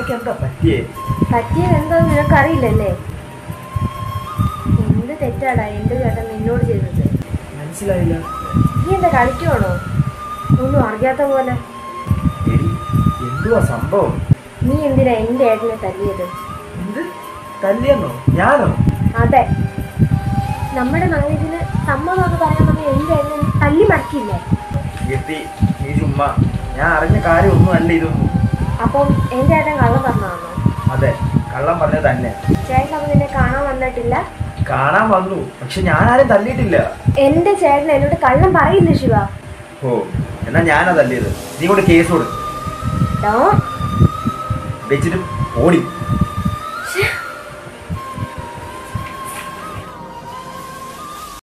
നിനക്ക് എന്താ പറ്റിയേ പറ്റിയത് എന്താന്ന് നിനക്കറിയില്ലല്ലേ എന്ത് തെറ്റാടാ എന്റെ ചേട്ടൻ നിന്നോട് ചെയ്തത് മനസ്സിലായില്ല നീ എന്താ കളിക്കുവാണോ ഒന്നും അറിയാത്ത പോലെ എടി എന്തുവാ സംഭവം നീ എന്തിനാ എന്റെ ഏട്ടനെ തല്ലിയത് എന്ത് തല്ലിയെന്നോ ഞാനോ അതെ നമ്മുടെ മകനിന് സമ്മതം എന്ന് പറയാൻ വന്ന എന്റെ ഏട്ടനെ തല്ലി മറക്കില്ലേ കീർത്തി നീ ചുമ്മാ ഞാൻ അറിഞ്ഞ കാര്യമൊന്നും അല്ല ഇതൊന്നും അപ്പം എന്റെ ഏട്ടൻ കള്ളം പറഞ്ഞതാണോ അതെ കള്ളം പറഞ്ഞത് തന്നെ ചേട്ടൻ അവൻ നിന്നെ കാണാൻ വന്നിട്ടില്ല കാണാൻ വന്നു പക്ഷെ ഞാൻ ആരും തല്ലിയിട്ടില്ല എന്റെ ചേട്ടൻ എന്നോട് കള്ളം പറയില്ല ശിവ ഓ എന്നാ ഞാനാ തല്ലിയത് നീ കൊണ്ട് കേസ് കൊടു ഡോ വെച്ചിട്ട് ഓടി ശ്ശേ.